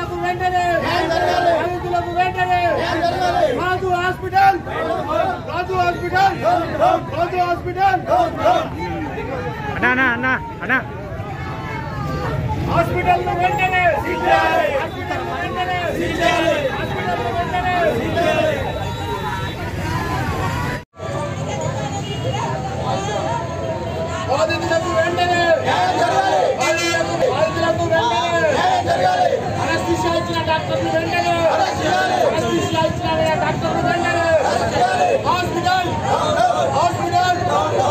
బాధితులకు వెంటనే బాధితులకు వెంటనే Raju hospital Raju hospital Raju hospital అన్నా అన్నా అన్నా అన్నా హాస్పిటల్ వెంటనే హాస్పిటల్ వెంటనే హాస్పిటల్ వెంటనే బాధితులకు వెంటనే బాధితులకు బాధితులకు వెంటనే అనస్థిషియా ఇచ్చిన డాక్టర్లు వెంటనే అనస్థిషియా ఇచ్చిన డాక్టర్లు వెంటనే హాస్పిటల్ హాస్పిటల్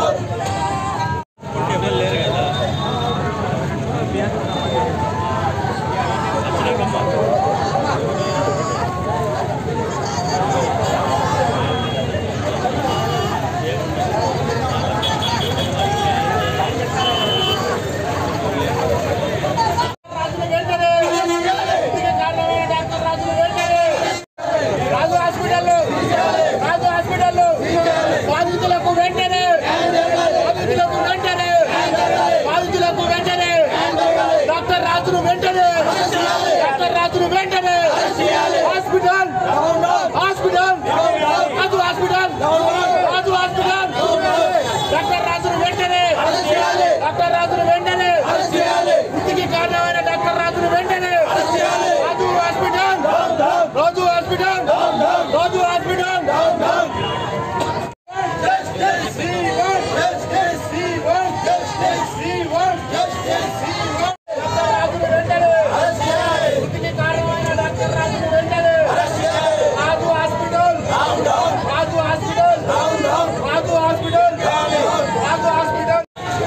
రాజులు వెంటనే ఇంటికి కారణమైన డాక్టర్ రాజులు వెంటనే రాజు హాస్పిటల్ రాజు హాస్పిటల్ బాధితులకు వెంటనే బాధితులకు వెంటనే బాధితులకు వెంటనే డాక్టర్ రాజును వెంటనే డాక్టర్ రాజును వెంటనే hospital hospital Raju hospital Raju hospital doctor రాజును వెంటనే డాక్టర్ రాజును వెంటనే ఇంటికి కారణమైన డాక్టర్ రాజును వెంటనే Raju hospital Raju hospital Raju hospital ఇంటికి కారణమైన డాక్టర్ రాజును వెంటనే Raju hospital Raju hospital Raju hospital Raju hospital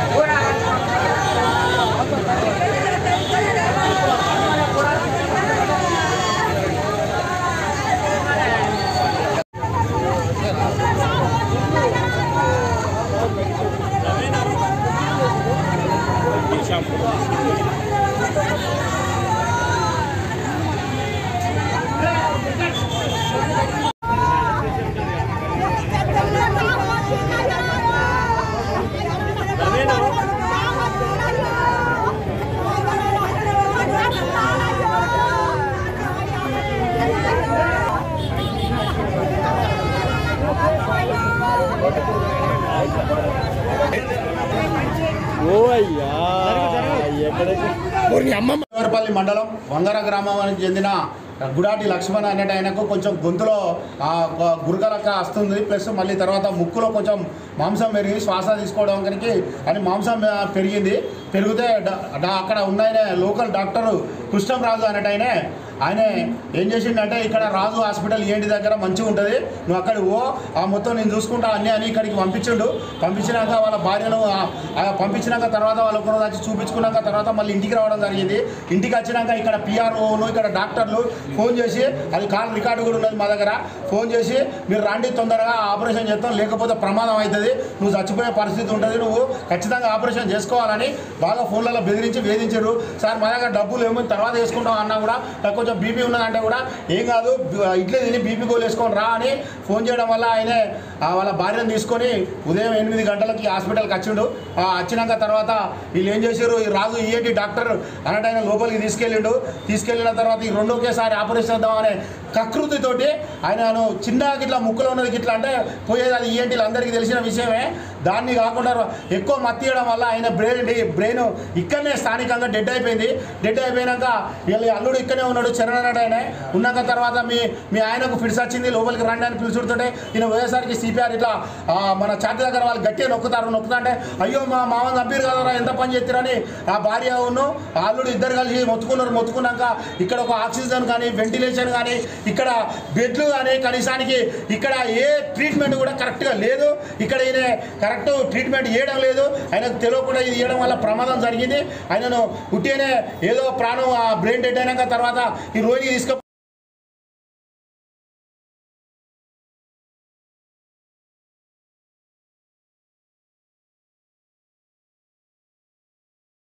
Devarapalli మండలం వంగర గ్రామానికి చెందిన గుడాటి లక్ష్మణ్ అనేట ఆయనకు కొంచెం గొంతులో ఆ, గ- గురకలక్క వస్తుంది ప్లస్ మళ్ళీ తర్వాత ముక్కులో కొంచెం మాంసం పెరిగింది శ్వాస తీసుకోవడానికి అని మాంసం ఆ, పెరిగింది పెరిగితే డ- డ- అక్కడ ఉన్న ఆయన లోకల్ డాక్టర్ కృష్ణంరాజు అనేట ఆయన ఆయన ఏం చేసిండంటే ఇక్కడ రాజు హాస్పిటల్ ఏంటి దగ్గర మంచిగా ఉంటుంది నువ్వు అక్కడికి ఓ ఆ మొత్తం నేను చూసుకుంటా అన్నీ అని ఇక్కడికి పంపించిండు పంపించినాక వాళ్ళ భార్యను ఆ- ఆ పంపించినాక తర్వాత వాళ్ళ ఒకరోజు వచ్చి చూపించుకున్నాక తర్వాత మళ్ళీ ఇంటికి రావడం జరిగింది ఇంటికి వచ్చినాక ఇక్కడ పిఆర్ఓను ఇక్కడ డాక్టర్లు ఫోన్ చేసి అది కాల్ రికార్డు కూడా ఉన్నది మా దగ్గర ఫోన్ చేసి మీరు రండి తొందరగా ఆపరేషన్ చేస్తాం లేకపోతే ప్రమాదం అవుతుంది నువ్వు చచ్చిపోయే పరిస్థితి ఉంటుంది నువ్వు ఖచ్చితంగా ఆపరేషన్ చేసుకోవాలని బాగా ఫోన్లలో బెదిరించి వేధించారు సార్ మా దగ్గర డబ్బులు ఏమో తర్వాత వేసుకుంటాం అన్నా కూడా నాకు కొంచెం బీపీ ఉన్నదంటే కూడా ఏం కాదు బ- ఇడ్లీ తిని బీపీ గోలు వేసుకొని రా అని ఫోన్ చేయడం వల్ల ఆయనే ఆ వాళ్ళ భార్యను తీసుకొని ఉదయం ఎనిమిది గంటలకి హాస్పిటల్కి వచ్చిండు ఆ వచ్చినాక తర్వాత వీళ్ళు ఏం చేశారు ఈ రాజు ఈఏటి డాక్టర్ అన్నట్టు ఆయన లోపలికి తీసుకెళ్ళిండు తీసుకెళ్ళిన తర్వాత ఈ రెండు ఒకేసారి ఆపరేషన్ చేద్దామనే కకృతితోటి ఆయనను చిన్న గిట్లా ముక్కులో ఉన్నది గిట్లా అంటే పోయేది అది ఈఎన్టీలు అందరికీ తెలిసిన విషయమే దాన్ని కాకుండా ఎక్కువ మత్తియడం వల్ల ఆయన బ్రెయిన్ బ్రెయిన్ ఇక్కడనే స్థానికంగా డెడ్ అయిపోయింది డెడ్ అయిపోయినాక వీళ్ళ అల్లుడు ఇక్కడనే ఉన్నాడు చరణ్ అన్నాడు ఆయన ఉన్నాక తర్వాత మీ మీ ఆయనకు ఫిట్స్ వచ్చింది లోపలికి రండి అని పిలుచుడుతుంటే ఈయన పోయేసరికి సిపిఆర్ ఇట్లా ఆ, మన ఛాతి దగ్గర వాళ్ళు గట్టిగా నొక్కుతారు నొక్కుతా అంటే అయ్యో మా మామని చంపారు కదరా ఎంత పని చేస్తారని ఆ భార్య ఉన్ను ఆ అల్లుడు ఇద్దరు కలిసి మొత్తుకున్నారు మొత్తుకున్నాక ఇక్కడ ఒక ఆక్సిజన్ కానీ వెంటిలేషన్ కానీ ఇక్కడ బెడ్లు కానీ కనీసానికి ఇక్కడ ఏ ట్రీట్మెంట్ కూడా కరెక్ట్గా లేదు ఇక్కడ ఈయన కరెక్ట్ ట్రీట్మెంట్ చేయడం లేదు ఆయనకు తెలియకుండా ఇది ఇవ్వడం వల్ల ప్రమాదం జరిగింది ఆయనను ఉట్టినే ఏదో ప్రాణం ఆ బ్రెయిన్ డెడ్ అయినాక తర్వాత ఈ రోగికి తీసుకు